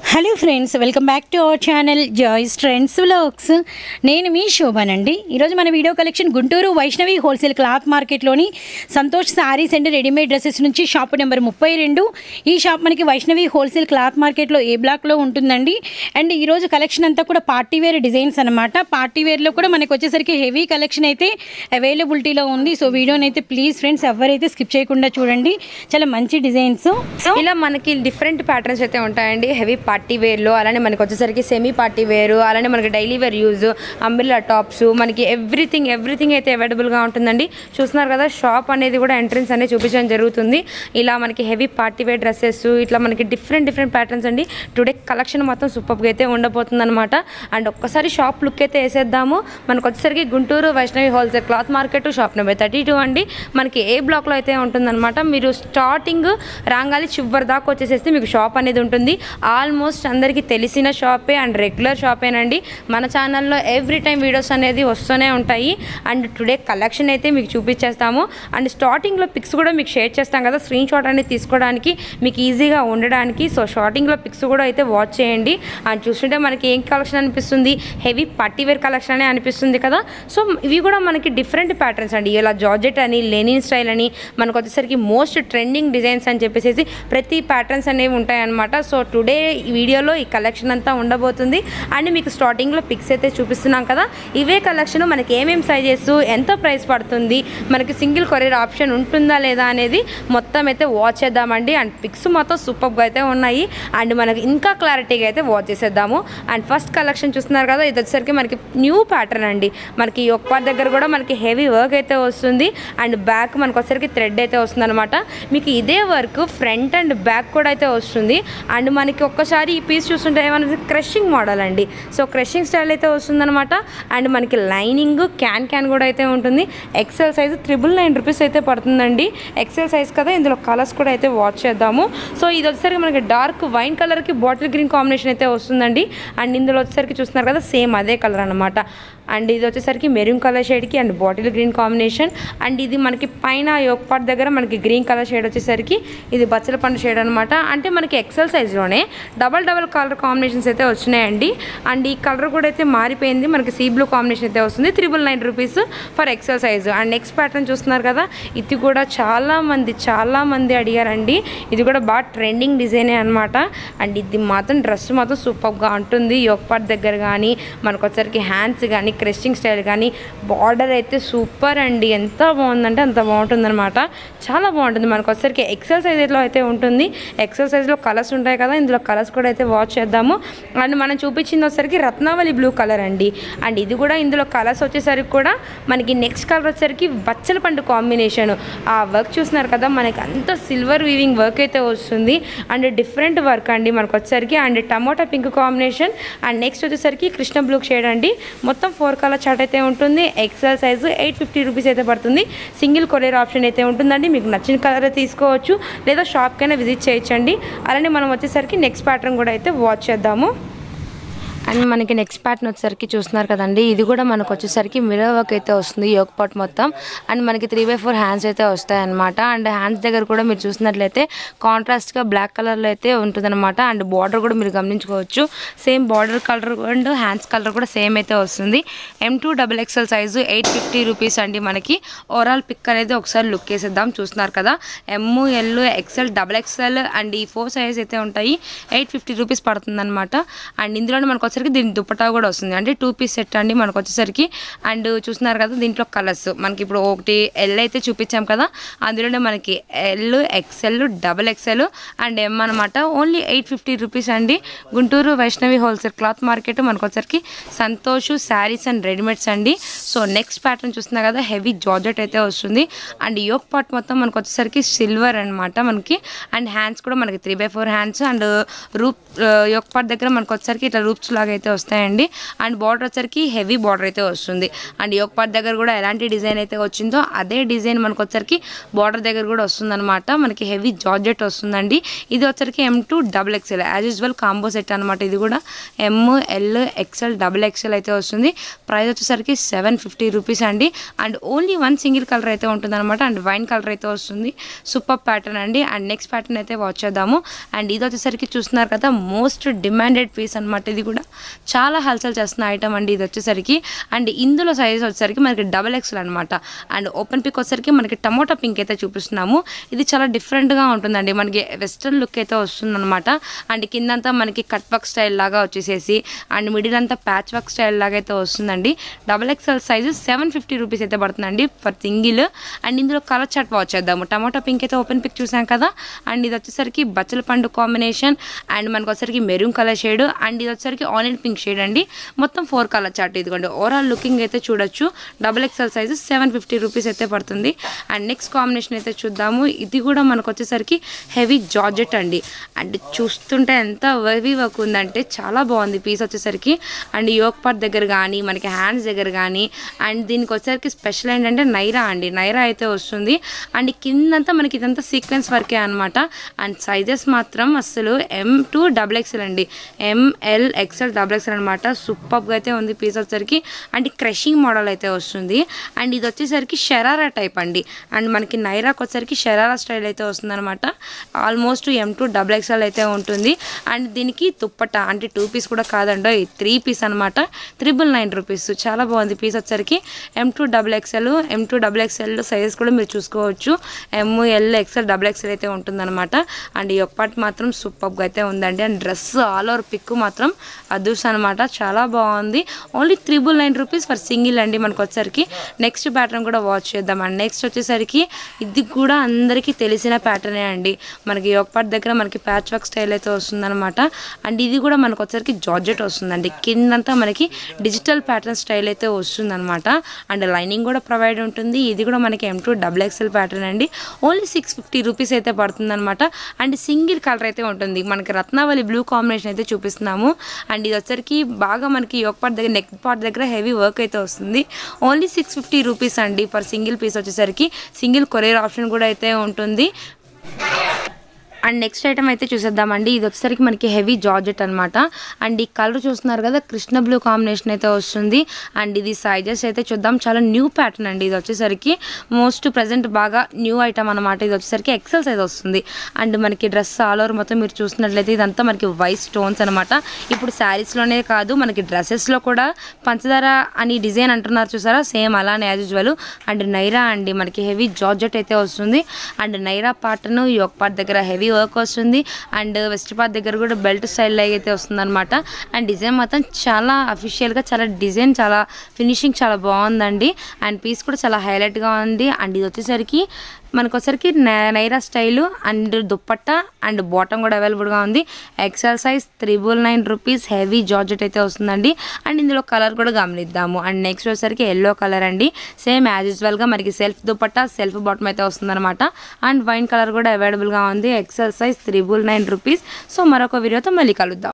hello friends welcome back to our channel Joys Trends Vlogs నేను మీ శోభానండి ఈరోజు మన video collection Guntur Vaishnavi wholesale cloth మార్కెట్లోని Santosh saris and readymade dresses నుంచి షాప్ నెంబర్ ముప్పై రెండు ఈ షాప్ మనకి వైష్ణవి హోల్సేల్ క్లాత్ మార్కెట్లో ఏ బ్లాక్లో ఉంటుందండి అండ్ ఈరోజు కలెక్షన్ అంతా కూడా పార్టీ వేర్ డిజైన్స్ అనమాట పార్టీ వేర్లో కూడా మనకి వచ్చేసరికి హెవీ కలెక్షన్ అయితే అవైలబిలిటీలో ఉంది సో వీడియోని అయితే ప్లీజ్ ఫ్రెండ్స్ ఎవరైతే స్కిప్ చేయకుండా చూడండి చాలా మంచి డిజైన్స్ ఇలా మనకి డిఫరెంట్ ప్యాటర్న్స్ అయితే ఉంటాయండి హెవీ పార్టీ వేర్లో అలానే మనకి వచ్చేసరికి సెమీ పార్టీ వేరు అలానే మనకి daily wear use umbrella tops మనకి ఎవ్రీథింగ్ ఎవ్రీథింగ్ అయితే అవైలబుల్గా ఉంటుందండి చూస్తున్నారు కదా షాప్ అనేది కూడా ఎంట్రన్స్ అనేది చూపించడం జరుగుతుంది ఇలా మనకి హెవీ పార్టీ వేర్ డ్రెస్సెస్ ఇట్లా మనకి డిఫరెంట్ డిఫరెంట్ ప్యాటర్న్స్ అండి టుడే కలెక్షన్ మొత్తం సూపర్గా అయితే ఉండబోతుంది అనమాట అండ్ ఒక్కసారి షాప్ లుక్ అయితే వేసేద్దాము మనకు వచ్చేసరికి Guntur Vaishnavi wholesale cloth market shop number thirty two అండి మనకి ఏ బ్లాక్లో అయితే ఉంటుందన్నమాట మీరు స్టార్టింగ్ రాగాలి చివరి దాకా వచ్చేసేస్తే మీకు షాప్ అనేది ఉంటుంది ఆల్మోస్ట్ అందరికీ తెలిసిన షాపే అండ్ రెగ్యులర్ షాపేనండి మన ఛానల్లో ఎవ్రీ టైం వీడియోస్ అనేది వస్తూనే ఉంటాయి అండ్ టుడే కలెక్షన్ అయితే మీకు చూపించేస్తాము అండ్ స్టార్టింగ్లో పిక్స్ కూడా మీకు షేర్ చేస్తాం కదా స్క్రీన్ షాట్ అనేది తీసుకోవడానికి మీకు ఈజీగా ఉండడానికి సో స్టార్టింగ్లో పిక్స్ కూడా అయితే వాచ్ చేయండి అండ్ చూస్తుంటే మనకి ఏం కలెక్షన్ అనిపిస్తుంది హెవీ పట్టీ వేర్ కలెక్షన్ అనే అనిపిస్తుంది కదా సో ఇవి కూడా మనకి డిఫరెంట్ ప్యాటర్న్స్ అండి ఇలా జార్జెట్ అని లెనిన్ స్టైల్ అని మనకు వచ్చేసరికి మోస్ట్ ట్రెండింగ్ డిజైన్స్ అని చెప్పేసి ప్రతి ప్యాటర్న్స్ అనేవి ఉంటాయన్నమాట సో టుడే ఈ వీడియోలో ఈ కలెక్షన్ అంతా ఉండబోతుంది అండ్ మీకు స్టార్టింగ్లో పిక్స్ అయితే చూపిస్తున్నాం కదా ఇవే కలెక్షన్ మనకి ఏమేమి సైజెస్ ఎంత ప్రైస్ పడుతుంది మనకి సింగిల్ కొరియర్ ఆప్షన్ ఉంటుందా లేదా అనేది మొత్తం అయితే వాచ్ చేద్దామండి అండ్ పిక్స్ మొత్తం సూపర్గా అయితే ఉన్నాయి అండ్ మనకి ఇంకా క్లారిటీగా అయితే వాచ్ చేసేద్దాము అండ్ ఫస్ట్ కలెక్షన్ చూస్తున్నారు కదా ఇది వచ్చేసరికి మనకి న్యూ ప్యాటర్న్ అండి మనకి ఒక్క దగ్గర కూడా మనకి హెవీ వర్క్ అయితే వస్తుంది అండ్ బ్యాక్ మనకు వచ్చేసరికి థ్రెడ్ అయితే వస్తుంది అనమాట మీకు ఇదే వర్క్ ఫ్రంట్ అండ్ బ్యాక్ కూడా అయితే వస్తుంది అండ్ మనకి ఒక్కసారి ఈ పీస్ చూస్తుంటే ఏమన్నది క్రషింగ్ మోడల్ అండి సో క్రషింగ్ స్టైల్ అయితే వస్తుందన్నమాట అండ్ మనకి లైనింగ్ క్యాన్ క్యాన్ కూడా అయితే ఉంటుంది XL size triple nine rupees అయితే పడుతుందండి ఎక్సెల్ సైజ్ కదా ఇందులో కలర్స్ కూడా అయితే వాచ్ చేద్దాము సో ఇది వచ్చేసరికి మనకి డార్క్ వైన్ కలర్కి బాటిల్ గ్రీన్ కాంబినేషన్ అయితే వస్తుందండి అండ్ ఇందులో వచ్చేసరికి చూస్తున్నారు కదా సేమ్ అదే కలర్ అనమాట అండ్ ఇది వచ్చేసరికి మెరూన్ కలర్ షేడ్కి and bottle green combination and ఇది మనకి పైన యొక్క పార్ట్ దగ్గర మనకి గ్రీన్ కలర్ షేడ్ వచ్చేసరికి ఇది బచ్చల పండు షేడ్ అనమాట అంటే మనకి ఎక్సెల్ సైజ్లోనే డబల్ డబల్ కలర్ కాంబినేషన్స్ అయితే వచ్చినాయండి అండ్ ఈ కలర్ కూడా అయితే మారిపోయింది మనకి సీ బ్లూ కాంబినేషన్ అయితే వస్తుంది triple nine rupees for XL size and next pattern చూస్తున్నారు కదా ఇది కూడా చాలా మంది చాలా మంది అడిగారండి ఇది కూడా బాగా ట్రెండింగ్ డిజైనే అనమాట అండ్ ఇది మాత్రం డ్రెస్ మాత్రం సూపర్గా ఉంటుంది యోక్ పార్ట్ దగ్గర కానీ మనకు వచ్చరికి హ్యాండ్స్ కానీ క్రెస్టింగ్ స్టైల్ కానీ బార్డర్ అయితే సూపర్ అండి ఎంత బాగుందంటే అంత బాగుంటుందన్నమాట చాలా బాగుంటుంది మనకు వచ్చరికి ఎక్సెల్ సైజ్లో అయితే ఉంటుంది ఎక్సెల్ సైజ్లో కలర్స్ ఉంటాయి కదా ఇందులో కలర్స్ కూడా అయితే వాచ్ చేద్దాము అండ్ మనం చూపించింది వచ్చరికి రత్నావళి బ్లూ కలర్ అండి అండ్ ఇది కూడా ఇందులో కలర్స్ వచ్చేసరికి కూడా మనకి నెక్స్ట్ కలర్ వచ్చేసరికి బచ్చల పండు కాంబినేషన్ ఆ వర్క్ చూస్తున్నారు కదా మనకి అంత సిల్వర్ వీవింగ్ వర్క్ అయితే వస్తుంది అండ్ డిఫరెంట్ వర్క్ అండి మనకు వచ్చేసరికి and tomato pink combination and next వచ్చేసరికి కృష్ణ బ్లూ షేడ్ అండి మొత్తం ఫోర్ కలర్ చార్ట్ అయితే ఉంటుంది XL size eight fifty rupees అయితే పడుతుంది సింగిల్ కొరియర్ ఆప్షన్ అయితే ఉంటుందండి మీకు నచ్చిన కలర్ తీసుకోవచ్చు లేదా షాప్కైనా విజిట్ చేయొచ్చండి అలానే మనం వచ్చేసరికి నెక్స్ట్ ప్యాటర్న్ కూడా అయితే వాచ్ చేద్దాము అండ్ మనకి నెక్స్ట్ ప్యాటర్న్ వచ్చేసరికి చూస్తున్నారు కదండి ఇది కూడా మనకు వచ్చేసరికి మిరర్ వర్క్ అయితే వస్తుంది యోగ పాట్ మొత్తం అండ్ మనకి త్రీ బై ఫోర్ హ్యాండ్స్ అయితే వస్తాయి అనమాట అండ్ హ్యాండ్స్ దగ్గర కూడా మీరు చూసినట్లయితే కాంట్రాస్ట్గా బ్లాక్ కలర్లో అయితే ఉంటుందన్నమాట అండ్ బార్డర్ కూడా మీరు గమనించుకోవచ్చు same border colour and hands colour కూడా సేమ్ అయితే వస్తుంది M to double XL size eight fifty rupees అండి మనకి ఓవరాల్ పిక్ అనేది ఒకసారి లుక్ వేసేద్దాం చూస్తున్నారు కదా M L XL double XL and ఈ ఫోర్ సైజ్ అయితే ఉంటాయి ఎయిట్ ఫిఫ్టీ రూపీస్ పడుతుంది అనమాట అండ్ ఇందులోనే మనకు వచ్చేసరికి దీని దుప్పటా కూడా వస్తుంది అంటే టూ పీస్ సెట్ అండి మనకు వచ్చేసరికి అండ్ చూస్తున్నారు కదా దీంట్లో కలర్స్ మనకి ఇప్పుడు ఒకటి ఎల్ అయితే చూపించాం కదా అందులోనే మనకి L XL double XL and M అనమాట ఓన్లీ ఎయిట్ ఫిఫ్టీ రూపీస్ అండి Guntur Vaishnavi wholesale cloth market మనకు వచ్చేసరికి సంతోష్ శారీస్ అండ్ రెడీమేడ్స్ అండి సో నెక్స్ట్ ప్యాటర్న్ చూస్తున్నా కదా హెవీ జార్జెట్ అయితే వస్తుంది అండ్ యోక్ పార్ట్ మొత్తం మనకు వచ్చేసరికి సిల్వర్ అనమాట మనకి అండ్ హ్యాండ్స్ కూడా మనకి three by four hands and rope yoke part దగ్గర మనకు వచ్చేసరికి ఇట్లా రూప్స్ లాగా లాగా అయితే వస్తాయండి అండ్ బార్డర్ వచ్చరికి హెవీ బార్డర్ అయితే వస్తుంది అండ్ యోగ్ పార్ట్ దగ్గర కూడా ఎలాంటి డిజైన్ అయితే వచ్చిందో అదే డిజైన్ మనకు వచ్చరికి బార్డర్ దగ్గర కూడా వస్తుందన్నమాట మనకి హెవీ జార్జెట్ వస్తుందండి ఇది వచ్చరికి M to double XL as usual combo set అనమాట ఇది కూడా M L XL double XL అయితే వస్తుంది ప్రైస్ వచ్చేసరికి సెవెన్ ఫిఫ్టీ రూపీస్ అండి and only one single colour అయితే ఉంటుందన్నమాట అండ్ వైన్ కలర్ అయితే వస్తుంది సూపర్ ప్యాటర్న్ అండి అండ్ నెక్స్ట్ ప్యాటర్న్ అయితే వాచ్ చేద్దాము అండ్ ఇది వచ్చేసరికి చూస్తున్నారు కదా మోస్ట్ డిమాండెడ్ పీస్ అనమాట ఇది కూడా చాలా హల్చల్ చేస్తున్న ఐటమ్ అండి ఇది వచ్చేసరికి అండ్ ఇందులో సైజ్ వచ్చేసరికి మనకి డబల్ ఎక్స్ఎల్ అనమాట అండ్ ఓపెన్ పిక్ వచ్చేసరికి మనకి టమోటా పింక్ అయితే చూపిస్తున్నాము ఇది చాలా డిఫరెంట్గా ఉంటుందండి మనకి వెస్ట్రన్ లుక్ అయితే వస్తుందన్నమాట అండ్ కిందంతా మనకి కట్ వర్క్ స్టైల్ లాగా వచ్చేసేసి అండ్ మిడిల్ అంతా ప్యాచ్ వర్క్ స్టైల్ లాగా అయితే వస్తుందండి double XL size seven fifty rupees అయితే పడుతుందండి ఫర్ సింగిల్ అండ్ ఇందులో కలర్ చాట్ వాచ్ చేద్దాము టమాటో పింక్ అయితే ఓపెన్ పిక్ చూసాం కదా అండ్ ఇది వచ్చేసరికి బచ్చల పండు కాంబినేషన్ అండ్ మనకు వచ్చేసరికి మెరూన్ కలర్ షేడ్ అండ్ ఇది వచ్చేసరికి ఆనియన్ పింక్ షేడ్ అండి మొత్తం ఫోర్ కలర్ చార్ట్ ఇదిగోండి ఓవరాల్ లుకింగ్ అయితే చూడొచ్చు double XL size seven fifty rupees అయితే పడుతుంది అండ్ నెక్స్ట్ కాంబినేషన్ అయితే చూద్దాము ఇది కూడా మనకు వచ్చేసరికి హెవీ జార్జెట్ అండి అండ్ చూస్తుంటే ఎంత హెవీ వర్క్ ఉందంటే చాలా బాగుంది పీస్ వచ్చేసరికి అండ్ యోక్ పార్ట్ దగ్గర కానీ మనకి హ్యాండ్స్ దగ్గర కానీ అండ్ దీనికి వచ్చేసరికి స్పెషల్ ఏంటంటే నైరా అండి నైరా అయితే వస్తుంది అండ్ కిందంతా మనకి ఇదంతా సీక్వెన్స్ వర్కే అనమాట అండ్ సైజెస్ మాత్రం అసలు ఎం టు డబుల్ ఎక్స్ఎల్ అండి ఎంఎల్ ఎక్స్ఎల్ డబుల్ ఎక్స్ఎల్ అనమాట సూపర్గా అయితే ఉంది పీస్ వచ్చేసరికి అండ్ క్రషింగ్ మోడల్ అయితే వస్తుంది అండ్ ఇది వచ్చేసరికి షరారా టైప్ అండి అండ్ మనకి నైరాకి వచ్చేసరికి షరారా స్టైల్ అయితే వస్తుంది అనమాట almost M to double XL అయితే ఉంటుంది అండ్ దీనికి దుప్పట అంటే టూ పీస్ కూడా కాదండో త్రీ పీస్ అనమాట త్రిబుల్ నైన్ రూపీస్ చాలా బాగుంది పీస్ వచ్చేసరికి M to double XL M to double XL sizes కూడా మీరు చూసుకోవచ్చు M L XL double XL అయితే ఉంటుందన్నమాట అండ్ ఈ ఒక్క పార్ట్ మాత్రం సూపర్గా అయితే ఉందండి and dress all over pic మాత్రం అదూస్ అనమాట చాలా బాగుంది only triple nine rupees for single అండి మనకు వచ్చేసరికి నెక్స్ట్ ప్యాటర్న్ కూడా వాచ్ చేద్దాం అండ్ నెక్స్ట్ వచ్చేసరికి ఇది కూడా అందరికీ తెలిసిన ప్యాటర్నే అండి మనకి ఒక పార్ట్ దగ్గర మనకి ప్యాచ్ వర్క్ స్టైల్ అయితే వస్తుందన్నమాట అండ్ ఇది కూడా మనకు వచ్చేసరికి జార్జెట్ వస్తుందండి కిందంతా మనకి డిజిటల్ ప్యాటర్న్ స్టైల్ అయితే వస్తుందన్నమాట అండ్ లైనింగ్ కూడా ప్రొవైడ్ ఉంటుంది ఇది కూడా మనకి M to double XL pattern అండి ఓన్లీ సిక్స్ ఫిఫ్టీ రూపీస్ అయితే పడుతుంది అనమాట అండ్ సింగిల్ కలర్ అయితే ఉంటుంది మనకి రత్నావళి బ్లూ కాంబినేషన్ అయితే చూపిస్తున్నాము అండ్ ఇది వచ్చరికి బాగా మనకి ఒక పార్ట్ దగ్గర నెక్ పార్ట్ దగ్గర హెవీ వర్క్ అయితే వస్తుంది ఓన్లీ సిక్స్ ఫిఫ్టీ రూపీస్ అండి ఫర్ సింగిల్ పీస్ వచ్చేసరికి సింగిల్ కొరియర్ ఆప్షన్ కూడా అయితే ఉంటుంది అండ్ నెక్స్ట్ ఐటమ్ అయితే చూసేద్దామండి ఇది వచ్చేసరికి మనకి హెవీ జార్జెట్ అనమాట అండ్ ఈ కలర్ చూస్తున్నారు కదా కృష్ణ బ్లూ కాంబినేషన్ అయితే వస్తుంది అండ్ ఇది సైజెస్ అయితే చూద్దాం చాలా న్యూ ప్యాటర్న్ అండి ఇది వచ్చేసరికి మోస్ట్ ప్రజెంట్ బాగా న్యూ ఐటమ్ అనమాట ఇది వచ్చేసరికి ఎక్సెల్ సైజ్ వస్తుంది అండ్ మనకి డ్రెస్ ఆల్ ఓవర్ మొత్తం మీరు చూసినట్లయితే ఇదంతా మనకి వైట్ స్టోన్స్ అనమాట ఇప్పుడు శారీస్లోనే కాదు మనకి డ్రెస్సెస్లో కూడా పంచదార అని డిజైన్ అంటున్నారు చూసారా సేమ్ అలానే యాజ్ యూజువల్ అండ్ నైరా అండి మనకి హెవీ జార్జెట్ అయితే వస్తుంది అండ్ నైరా పార్ట్ను ఈ ఒక పార్ట్ దగ్గర హెవీ వర్క్ వస్తుంది అండ్ వెస్ట్ పార్ట్ దగ్గర కూడా బెల్ట్ స్టైల్ లాగా అయితే వస్తుంది అనమాట అండ్ డిజైన్ మాత్రం చాలా అఫీషియల్గా చాలా డిజైన్ చాలా ఫినిషింగ్ చాలా బాగుందండి అండ్ పీస్ కూడా చాలా హైలైట్గా ఉంది అండ్ ఇది వచ్చేసరికి మనకు వచ్చరికి Naira style and dupatta and bottom కూడా అవైలబుల్గా ఉంది XL size triple nine rupees heavy georgette అయితే వస్తుందండి అండ్ ఇందులో కలర్ కూడా గమనిద్దాము అండ్ నెక్స్ట్ వచ్చేసరికి ఎల్లో కలర్ అండి సేమ్ యాజ్ యూజువల్గా మనకి సెల్ఫ్ దుప్పట్ట సెల్ఫ్ బాటమ్ అయితే వస్తుందన్నమాట అండ్ వైన్ కలర్ కూడా అవైలబుల్గా ఉంది XL size triple nine rupees so మరొక వీడియోతో మళ్ళీ కలుద్దాం